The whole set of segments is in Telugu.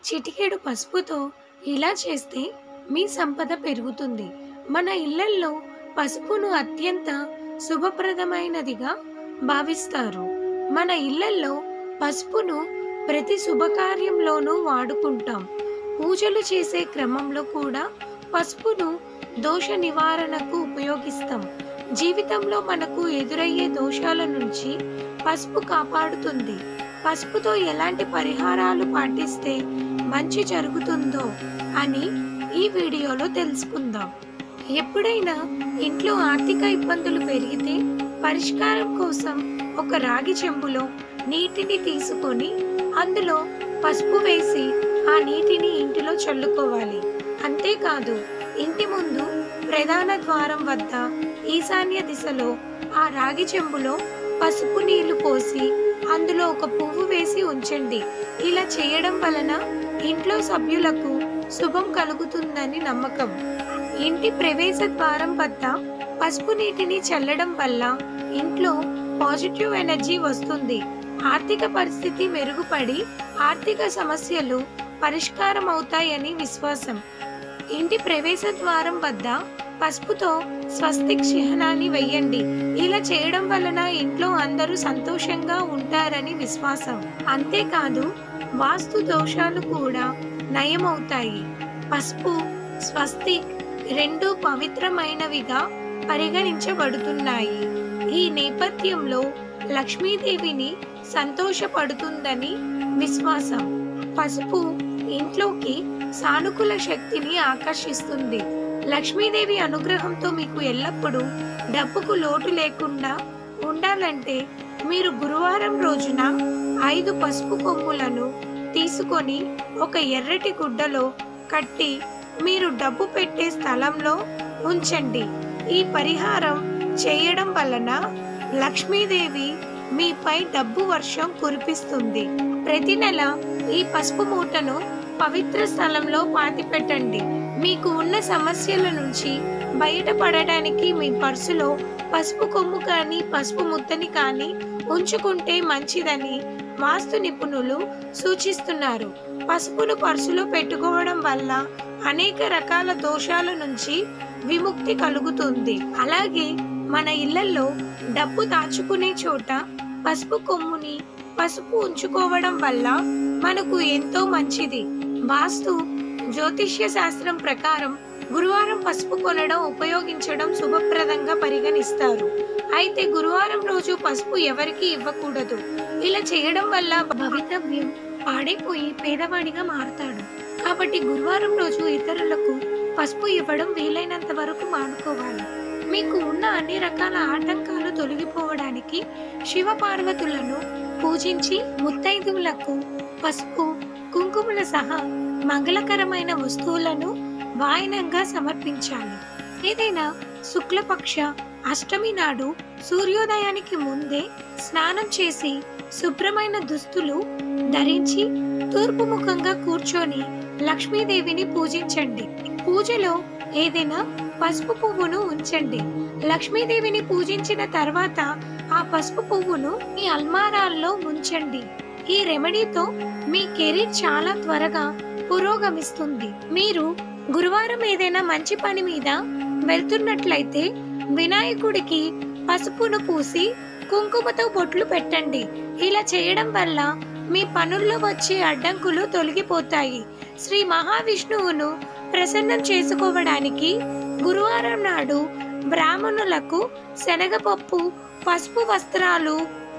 చిటికెడు పసుపుతో ఇలా చేస్తే మీ సంపద పెరుగుతుంది మన ఇళ్లల్లో పసుపును అత్యంత శుభప్రదమైనదిగా భావిస్తారు మన ఇళ్లల్లో పసుపును ప్రతి శుభకార్యంలోనూ వాడుకుంటాం పూజలు చేసే క్రమంలో కూడా పసుపును దోష నివారణకు ఉపయోగిస్తాం జీవితంలో మనకు ఎదురయ్యే దోషాల నుంచి పసుపు కాపాడుతుంది పసుపుతో ఎలాంటి పరిహారాలు పాటిస్తే మంచి జరుగుతుందో అని ఈ వీడియోలో తెలుసుకుందాం ఎప్పుడైనా ఇంట్లో ఆర్థిక ఇబ్బందులు పెరిగితే పరిష్కారం కోసం ఒక రాగి చెంబులో నీటిని తీసుకొని అందులో పసుపు వేసి ఆ నీటిని ఇంటిలో చల్లుకోవాలి అంతేకాదు ఇంటి ముందు ప్రధాన ద్వారం వద్ద ఈశాన్య దిశలో ఆ రాగి చెంబులో పసుపు నీళ్లు పోసి అందులో ఒక పువ్వు వేసి ఉంచండి ఇలా చేయడం వలన ఇంట్లో సభ్యులకు శుభం కలుగుతుందని నమ్మకం ఇంటి ప్రవేశ ద్వారం వద్ద పసుపు నీటిని చల్లడం వల్ల ఇంట్లో పాజిటివ్ ఎనర్జీ వస్తుంది ఆర్థిక పరిస్థితి మెరుగుపడి ఆర్థిక సమస్యలు పరిష్కారం అవుతాయని విశ్వాసం ఇంటి ప్రవేశ ద్వారం వద్ద పసుపుతో స్వస్తిక్ చిహ్నాన్ని వెయ్యండి ఇలా చేయడం వలన ఇంట్లో అందరూ సంతోషంగా ఉంటారని విశ్వాసం అంతేకాదు వాస్తు దోషాలు కూడా నయమవుతాయి పసుపు స్వస్తిక్ రెండు పవిత్రమైనవిగా పరిగణించబడుతున్నాయి ఈ నేపథ్యంలో లక్ష్మీదేవిని సంతోషపడుతుందని విశ్వాసం పసుపు ఇంట్లోకి సానుకూల శక్తిని ఆకర్షిస్తుంది లక్ష్మీదేవి అనుగ్రహంతో మీకు ఎల్లప్పుడూ డబ్బుకు లోటు లేకుండా ఉండాలంటే మీరు గురువారం రోజున ఐదు పసుపు కొమ్ములను తీసుకొని ఒక ఎర్రటి గుడ్డలో కట్టి మీరు డబ్బు పెట్టే స్థలంలో ఉంచండి ఈ పరిహారం చేయడం వలన లక్ష్మీదేవి మీపై డబ్బు వర్షం కురిపిస్తుంది ప్రతి నెల ఈ పసుపు మూటను పవిత్ర స్థలంలో పాతిపెట్టండి మీకు ఉన్న సమస్యల నుంచి బయటపడడానికి మీ పర్సులో పసుపు కొమ్ము కానీ పసుపు ముద్దని కానీ ఉంచుకుంటే మంచిదని వాస్తు నిపుణులు సూచిస్తున్నారు పసుపును పర్సులో పెట్టుకోవడం వల్ల అనేక రకాల దోషాల నుంచి విముక్తి కలుగుతుంది అలాగే మన ఇళ్లలో డబ్బు దాచుకునే చోట పసుపు కొమ్ముని పసుపు ఉంచుకోవడం వల్ల మనకు ఎంతో మంచిది వాస్తు జ్యోతిష్య శాస్త్రం ప్రకారం గురువారం పసుపు కొనడం ఉపయోగించడం శుభప్రదంగా పరిగణిస్తారు అయితే గురువారం రోజు పసుపు ఎవరికి ఇవ్వకూడదు ఇలా చేయడం వల్ల భవితవ్యం పాడైపోయి పేదవాడిగా మారుతాడు కాబట్టి గురువారం రోజు ఇతరులకు పసుపు ఇవ్వడం వీలైనంత వరకు మానుకోవాలి మీకు ఉన్న అన్ని రకాల ఆటంకాలు తొలగిపోవడానికి శివ పార్వతులను పూజించి ముత్తైదువులకు పసుపు కుంకుమల సహా మంగళకరమైన వస్తువులను వాయనంగా సమర్పించాలి ఏదైనా శుక్లపక్ష అష్టమి నాడు సూర్యోదయానికి ముందే స్నానం చేసి శుభ్రమైన దుస్తులు ధరించి తూర్పు ముఖంగా కూర్చొని లక్ష్మీదేవిని పూజించండి పూజలో ఏదైనా పసుపు పువ్వును ఉంచండి లక్ష్మీదేవిని పూజించిన తర్వాత ఆ పసుపు పువ్వును మీ అల్మారాల్లో ఉంచండి ఈ రెమెడీతో మీ కెరీర్ చాలా త్వరగా పురోగమిస్తుంది మీరు గురువారం ఏదైనా మంచి పని మీద వెళ్తున్నట్లయితే వినాయకుడికి పసుపును పూసి కుంకుమతో బొట్లు పెట్టండి ఇలా చేయడం వల్ల మీ పనుల్లో వచ్చే అడ్డంకులు తొలగిపోతాయి శ్రీ మహావిష్ణువును ప్రసన్నం చేసుకోవడానికి గురువారం నాడు బ్రాహ్మణులకు శనగపప్పు పసుపు వస్త్రాలు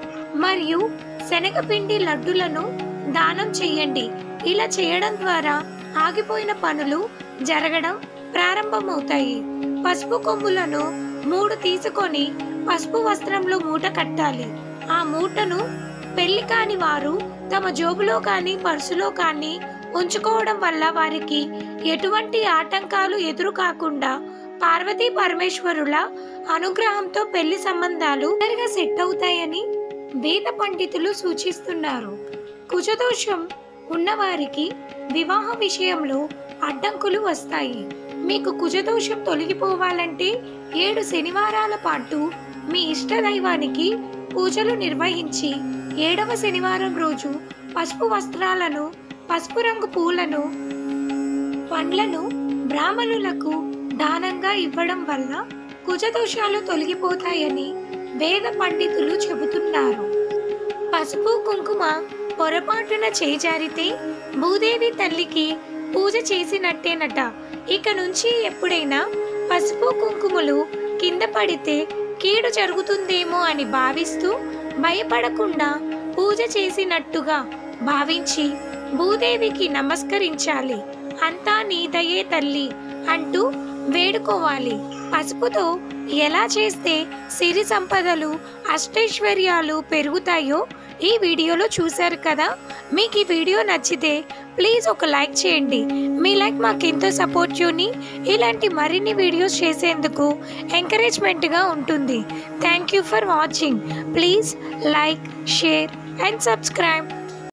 మరియు శనగపిండి లడ్డులను దానం చేయండి ఇలా చేయడం ద్వారా ఆగిపోయిన పనులు జరగడం ప్రారంభమవుతాయి పసుపు కొమ్ములను మూడు తీసుకొని పసుపు వస్త్రంలో మూట కట్టాలి ఆ మూటను పెళ్లి కాని వారు తమ జోబులో కానీ పర్సులో కానీ ఉంచుకోవడం వల్ల వారికి ఎటువంటి ఆటంకాలు ఎదురు కాకుండా పార్వతీ పరమేశ్వరుల అనుగ్రహంతో పెళ్లి సంబంధాలు తొందరగా సెట్ అవుతాయని వేద పండితులు సూచిస్తున్నారు కుజదోషం ఉన్నవారికి వివాహ విషయంలో అడ్డంకులు వస్తాయి మీకు కుజదోషం తొలగిపోవాలంటే ఏడు శనివారాల పాటు మీ ఇష్ట దైవానికి పూజలు నిర్వహించి ఏడవ శనివారం రోజు పసుపు వస్త్రాలను పసుపు రంగు పూలను పండ్లను బ్రాహ్మణులకు దానంగా ఇవ్వడం వల్ల కుజదోషాలు తొలగిపోతాయని వేద పండితులు చెబుతున్నారు పసుపు కుంకుమ పొరపాటున చేజారితే భూదేవి తల్లికి పూజ చేసినట్టేనట ఇక నుంచి ఎప్పుడైనా పసుపు కుంకుమలు కింద పడితే కీడు జరుగుతుందేమో అని భావిస్తూ భయపడకుండా పూజ చేసినట్టుగా భావించి భూదేవికి నమస్కరించాలి అంతా నీదయే తల్లి అంటూ వేడుకోవాలి పసుపుతో ఎలా చేస్తే సిరి సంపదలు అష్టైశ్వర్యాలు పెరుగుతాయో ఈ వీడియోలో చూశారు కదా మీకు ఈ వీడియో నచ్చితే ప్లీజ్ ఒక లైక్ చేయండి మీ లైక్ మాకు ఎంతో సపోర్టివ్ని ఇలాంటి మరిన్ని వీడియోస్ చేసేందుకు ఎంకరేజ్మెంట్గా ఉంటుంది thank you for watching please like share and subscribe